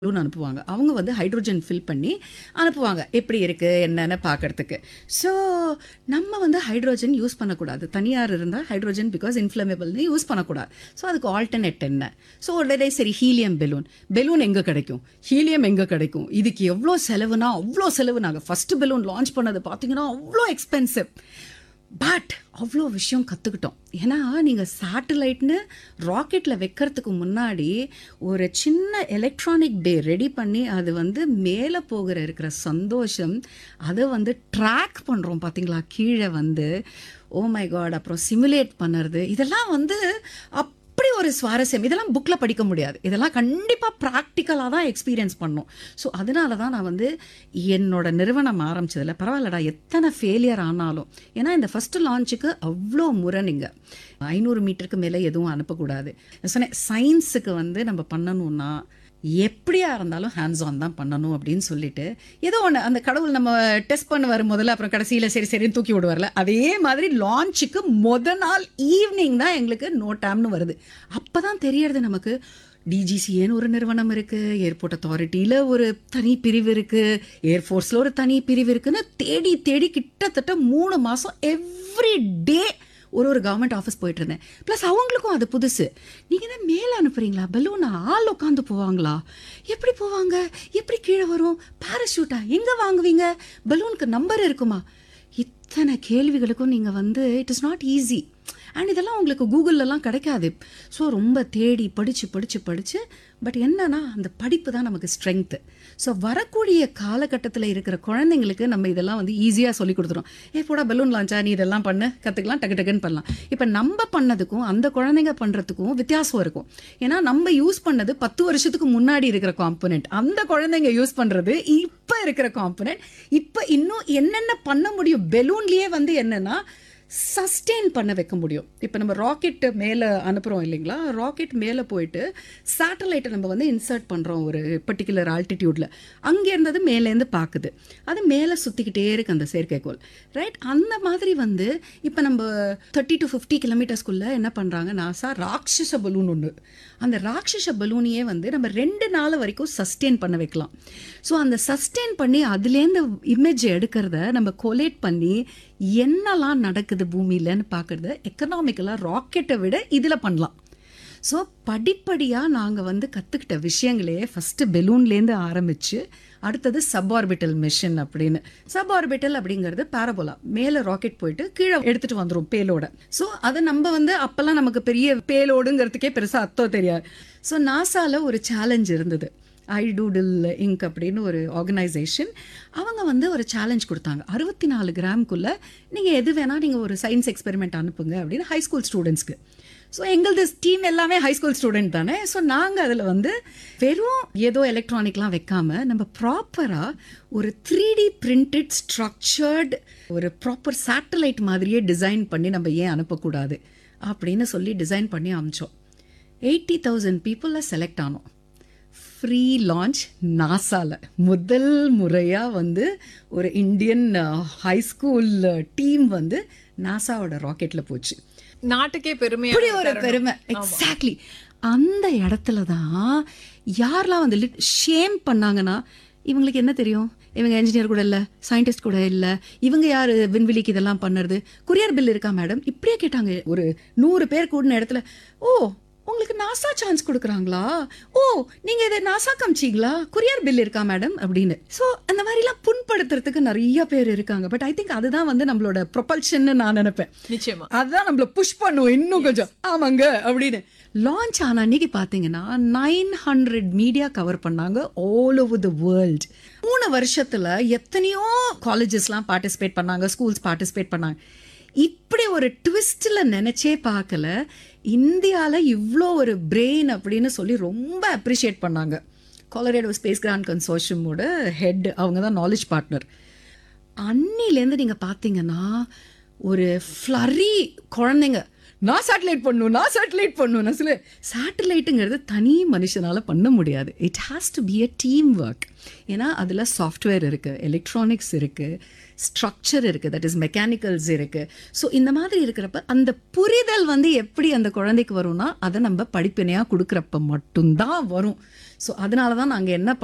balloon அனுப்புவாங்க அவங்க வந்து ஹைட்ரோஜன் ஃபில் பண்ணி அனுப்புவாங்க எப்படி இருக்குது என்னென்னு பார்க்கறதுக்கு ஸோ நம்ம வந்து ஹைட்ரோஜன் யூஸ் பண்ணக்கூடாது தனியார் இருந்தால் ஹைட்ரோஜன் பிகாஸ் இன்ஃப்ளமேபிள்னு யூஸ் பண்ணக்கூடாது ஸோ அதுக்கு ஆல்டர்னேட் என்ன ஸோ உடனே சரி ஹீலியம் பெலூன் பெலூன் எங்கே கிடைக்கும் ஹீலியம் எங்கே கிடைக்கும் இதுக்கு எவ்வளோ செலவுனா அவ்வளோ செலவு நாங்கள் ஃபஸ்ட்டு பெலூன் லான்ச் பண்ணது பார்த்தீங்கன்னா அவ்வளோ எக்ஸ்பென்சிவ் பட் அவ்வளோ விஷயம் கற்றுக்கிட்டோம் ஏன்னா நீங்கள் சேட்டலைட்னு ராக்கெட்டில் வைக்கிறதுக்கு முன்னாடி ஒரு சின்ன எலக்ட்ரானிக் பே ரெடி பண்ணி அது வந்து மேலே போகிற இருக்கிற சந்தோஷம் அதை வந்து ட்ராக் பண்ணுறோம் பார்த்தீங்களா கீழே வந்து ஓ மை காட் அப்புறம் சிமுலேட் பண்ணுறது இதெல்லாம் வந்து அப் அப்படி ஒரு சுவாரஸ்யம் இதெல்லாம் புக்கில் படிக்க முடியாது இதெல்லாம் கண்டிப்பாக ப்ராக்டிக்கலாக தான் எக்ஸ்பீரியன்ஸ் பண்ணும் ஸோ அதனால தான் நான் வந்து என்னோட நிறுவனம் ஆரம்பிச்சதில் பரவாயில்லடா எத்தனை ஃபெயிலியர் ஆனாலும் ஏன்னா இந்த ஃபஸ்ட்டு லான்ச்சுக்கு அவ்வளோ முறை நீங்கள் ஐநூறு மீட்டருக்கு மேலே எதுவும் அனுப்பக்கூடாது நான் சொன்னேன் சயின்ஸுக்கு வந்து நம்ம பண்ணணும்னா எப்படியா இருந்தாலும் ஹேண்ட்ஸ் ஆன் தான் பண்ணணும் அப்படின்னு சொல்லிட்டு ஏதோ ஒன்று அந்த கடவுள் நம்ம டெஸ்ட் பண்ணுவார் முதல்ல அப்புறம் கடைசியில் சரி சரின்னு தூக்கி விடுவார்ல அதே மாதிரி லான்ச்சுக்கு முத நாள் ஈவினிங் தான் எங்களுக்கு நோ டைம்னு வருது அப்போ தான் தெரியறது நமக்கு டிஜிசிஏன்னு ஒரு நிறுவனம் இருக்குது ஏர்போர்ட் அத்தாரிட்டியில் ஒரு தனி பிரிவு இருக்குது ஏர்ஃபோர்ஸில் ஒரு தனி பிரிவு இருக்குன்னு தேடி தேடி கிட்டத்தட்ட மூணு மாதம் எவ்ரி டே ஒரு ஒரு கவர்மெண்ட் ஆஃபீஸ் போயிட்டு இருந்தேன் ப்ளஸ் அவங்களுக்கும் அது புதுசு நீங்கள் தான் மேலே அனுப்புறீங்களா பலூனா ஆள் உட்காந்து போவாங்களா எப்படி போவாங்க எப்படி கீழே வரும் பேராஷூட்டா எங்கே வாங்குவீங்க பலூனுக்கு நம்பர் இருக்குமா இத்தனை கேள்விகளுக்கும் நீங்கள் வந்து it is not easy and இதெல்லாம் உங்களுக்கு கூகுள்லலாம் கிடைக்காது ஸோ ரொம்ப தேடி படித்து படித்து படித்து பட் என்னன்னா அந்த படிப்பு தான் நமக்கு ஸ்ட்ரென்த்து ஸோ வரக்கூடிய காலகட்டத்தில் இருக்கிற குழந்தைங்களுக்கு நம்ம இதெல்லாம் வந்து ஈஸியாக சொல்லி கொடுத்துரும் ஏ போடா பலூன் லான்ச்சா நீ இதெல்லாம் பண்ணு கற்றுக்கலாம் டக்கு டக்குன்னு பண்ணலாம் இப்போ நம்ம பண்ணதுக்கும் அந்த குழந்தைங்க பண்ணுறதுக்கும் வித்தியாசம் இருக்கும் ஏன்னா நம்ம யூஸ் பண்ணது பத்து வருஷத்துக்கு முன்னாடி இருக்கிற காம்பனெண்ட் அந்த குழந்தைங்க யூஸ் பண்ணுறது இப்போ இருக்கிற காம்பனெண்ட் இப்போ இன்னும் என்னென்ன பண்ண முடியும் பெலூன்லேயே வந்து என்னென்னா சஸ்டெயின் பண்ண வைக்க முடியும் இப்போ நம்ம ராக்கெட்டு மேலே அனுப்புகிறோம் இல்லைங்களா ராக்கெட் மேலே போயிட்டு சேட்டலைட்டை நம்ம வந்து இன்சர்ட் பண்ணுறோம் ஒரு பர்டிகுலர் ஆல்டிடியூடில் அங்கே இருந்தது மேலேருந்து பார்க்குது அது மேலே சுற்றிக்கிட்டே இருக்கு அந்த செயற்கைக்கோள் ரைட் அந்த மாதிரி வந்து இப்போ நம்ம தேர்ட்டி டு ஃபிஃப்டி கிலோமீட்டர்ஸ்குள்ளே என்ன பண்ணுறாங்க நாசா ராட்சச பலூன் ஒன்று அந்த ராட்சச பலூனையே வந்து நம்ம ரெண்டு நாள் வரைக்கும் சஸ்டெயின் பண்ண வைக்கலாம் ஸோ அந்த சஸ்டெயின் பண்ணி அதுலேருந்து இமேஜ் எடுக்கிறத நம்ம கொலேட் பண்ணி என்னெல்லாம் நடக்குது பூமியிலன்னு பார்க்குறது எக்கனாமிக்கலாக ராக்கெட்டை விட இதில் பண்ணலாம் ஸோ படிப்படியாக நாங்கள் வந்து கற்றுக்கிட்ட விஷயங்களே ஃபஸ்ட்டு பெலூன்லேருந்து ஆரம்பித்து அடுத்தது சப்ஆர்பிட்டல் மிஷன் அப்படின்னு சப்ஆர்பிட்டல் அப்படிங்கிறது பாரபோலா மேலே ராக்கெட் போயிட்டு கீழே எடுத்துகிட்டு வந்துடும் பேலோட ஸோ அதை நம்ம வந்து அப்போல்லாம் நமக்கு பெரிய பேலோடுங்கிறதுக்கே பெருசாக அர்த்தம் தெரியாது ஸோ நாசாவில் ஒரு சேலஞ்ச் இருந்தது ஐ டூடில் இங்க் அப்படின்னு ஒரு ஆர்கனைசேஷன் அவங்க வந்து ஒரு சேலஞ்ச் கொடுத்தாங்க அறுபத்தி நாலு கிராம்குள்ளே நீங்கள் எது வேணால் நீங்கள் ஒரு சயின்ஸ் எக்ஸ்பெரிமெண்ட் அனுப்புங்க அப்படின்னு ஹை ஸ்கூல் ஸ்டூடெண்ட்ஸ்க்கு ஸோ எங்களது டீம் எல்லாமே ஹை ஸ்கூல் ஸ்டூடெண்ட் தானே ஸோ நாங்கள் அதில் வந்து வெறும் ஏதோ எலக்ட்ரானிக்லாம் வைக்காம நம்ம ப்ராப்பராக ஒரு த்ரீ டி பிரிண்டட் ஸ்ட்ரக்சர்டு ஒரு ப்ராப்பர் சேட்டலைட் மாதிரியே டிசைன் பண்ணி நம்ம ஏன் அனுப்பக்கூடாது அப்படின்னு சொல்லி டிசைன் பண்ணி அமிச்சோம் எயிட்டி தௌசண்ட் பீப்புளில் செலக்ட் ஆனோம் ஃப்ரீ லான்ச் நாசாவில் முதல் முறையாக வந்து ஒரு இந்தியன் ஹை ஸ்கூல் டீம் வந்து நாசாவோட ராக்கெட்டில் போச்சு நாட்டுக்கே பெருமையா இப்படி ஒரு பெருமை எக்ஸாக்ட்லி அந்த இடத்துல தான் யாரெல்லாம் வந்து லிட் ஷேம் பண்ணாங்கன்னா இவங்களுக்கு என்ன தெரியும் இவங்க என்ஜினியர் கூட இல்லை சயின்டிஸ்ட் கூட இல்லை இவங்க யார் விண்வெளிக்கு இதெல்லாம் பண்ணுறது குரியர் பில் இருக்கா மேடம் இப்படியே கேட்டாங்க ஒரு நூறு பேர் கூடின இடத்துல ஓ உங்களுக்கு நாசா சான்ஸ் கொடுக்குறாங்களா ஓ நீங்கள் இதை நாசா காமிச்சிங்களா குரியர் பில் இருக்கா மேடம் அப்படின்னு ஸோ அந்த மாதிரிலாம் புண்படுத்துறதுக்கு நிறைய பேர் இருக்காங்க பட் ஐ திங்க் அதுதான் வந்து நம்மளோட ப்ரொபல்ஷன்னு நான் நினைப்பேன் நிச்சயமா அதுதான் நம்மள புஷ் பண்ணுவோம் இன்னும் கொஞ்சம் ஆமாங்க அப்படின்னு லான்ச் ஆன அன்னைக்கு பார்த்தீங்கன்னா நைன் ஹண்ட்ரட் மீடியா கவர் பண்ணாங்க ஆல் ஓவர் த வேர்ல்ட் மூணு வருஷத்துல எத்தனையோ காலேஜஸ்லாம் பார்ட்டிசிபேட் பண்ணாங்க ஸ்கூல்ஸ் பார்ட்டிசிபேட் பண்ணாங்க இப்படி ஒரு ட்விஸ்டில் நினச்சே பார்க்கல இந்தியாவில் இவ்வளோ ஒரு பிரெயின் அப்படின்னு சொல்லி ரொம்ப அப்ரிஷியேட் பண்ணாங்க கொலரேடோ ஸ்பேஸ் கிராண்ட் கன்சோஷியமோட ஹெட் அவங்க தான் நாலேஜ் பார்ட்னர் அன்னிலேருந்து நீங்கள் பார்த்தீங்கன்னா ஒரு ஃப்ளரி குழந்தைங்க நான் சேட்டலைட் பண்ணும் நான் சேட்டலைட் பண்ணும் நான் சொல்ல சேட்டலைட்டுங்கிறது தனி மனுஷனால் பண்ண முடியாது it has to be a team work ஏன்னா அதில் சாஃப்ட்வேர் இருக்குது எலக்ட்ரானிக்ஸ் இருக்குது ஸ்ட்ரக்சர் இருக்குது தட் இஸ் மெக்கானிக்கல்ஸ் இருக்குது ஸோ இந்த மாதிரி இருக்கிறப்ப அந்த புரிதல் வந்து எப்படி அந்த குழந்தைக்கு வரும்னா அதை நம்ம படிப்பினையாக கொடுக்குறப்ப மட்டும்தான் வரும் ஸோ அதனால தான் நாங்கள் என்ன